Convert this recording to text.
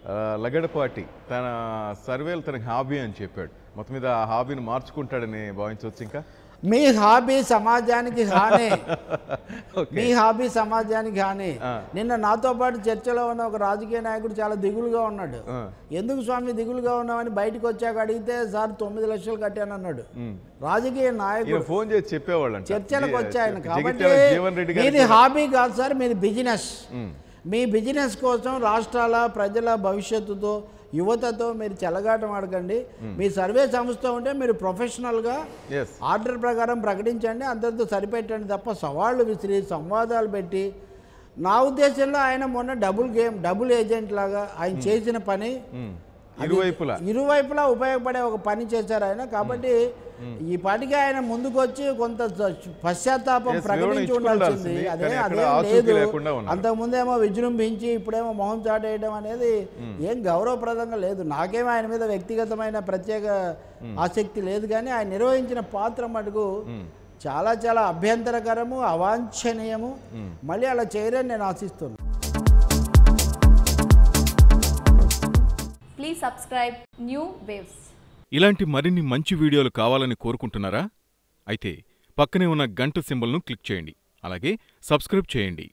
ఆ, లగడపాటి తన సర్వేలు తనకి హాబీ అని చెప్పాడు మొత్తం మీద ఆ హాబీని మార్చుకుంటాడని భావించవచ్చు ఇంకా మీ హాబీ సమాజానికి హాని ఓకే మీ హాబీ సమాజానికి హాని ఆ. నిన్న నాతో పాటు చర్చలో ఉన్న ఒక రాజకీయ నాయకుడు చాలా దిగులుగా ఉన్నాడు ఆ. ఎందుకు స్వామి దిగులుగా ఉన్నామని బయటకు వచ్చాక అడిగితే సార్ తొమ్మిది లక్షలు కట్టాను అన్నాడు ఉమ్. రాజకీయ ఈయన నాయకుడు ఫోన్ చేసి చెప్పేవాళ్ళంట చర్చలకు జి- వచ్చాయన కాబట్టి జగిత్యాల జీవన్ రెడ్డి గారు మీది హాబీ కాదు సార్ మీది బిజినెస్ ఉమ్. మీ బిజినెస్ కోసం రాష్ట్రాల ప్రజల భవిష్యత్తుతో యువతతో మీరు చెలగాటం ఆడకండి మీ సర్వే సంస్థ ఉంటే మీరు ప్రొఫెషనల్గా ఎస్ ఆర్డర్ ప్రకారం ప్రకటించండి అందరితో సరిపెట్టండి తప్ప సవాళ్ళు విసిరి సంవాదాలు పెట్టి నా ఉద్దేశంలో ఆయన మొన్న డబుల్ గేమ్ డబుల్ ఏజెంట్ లాగా ఆయన చేసిన పని ఉమ్. ఇరువైపులా ఇరువైపులా ఉపయోగపడే ఒక పని చేశారు ఆయన కాబట్టి ఈ పాటికి ఆయన ముందుకు వచ్చి కొంత పశ్చాత్తాపం Yes, ప్రకటించి వివరణ ఉండాల్సింది ఇచ్చుకోవాల్సింది. అదే కానీ అక్కడ అదే ఆచూకీ లేదు లేకుండా ఉన్నారు. అంతకుముందేమో విజృంభించి ఇప్పుడేమో మొహం చాటేయడం అనేది ఏం గౌరవప్రదంగా లేదు నాకేమో ఆయన మీద వ్యక్తిగతమైన ప్రత్యేక ఆసక్తి లేదు కానీ ఆయన నిర్వహించిన పాత్ర మటుకు చాలా చాలా అభ్యంతరకరము అవాంఛనీయము మళ్ళీ అలా చేయరని నేను ఆశిస్తున్నాను Please subscribe New Waves. ఇలాంటి మరిన్ని మంచి వీడియోలు కావాలని కోరుకుంటున్నారా అయితే పక్కనే ఉన్న గంట సింబల్ను క్లిక్ చేయండి అలాగే సబ్స్క్రైబ్ చేయండి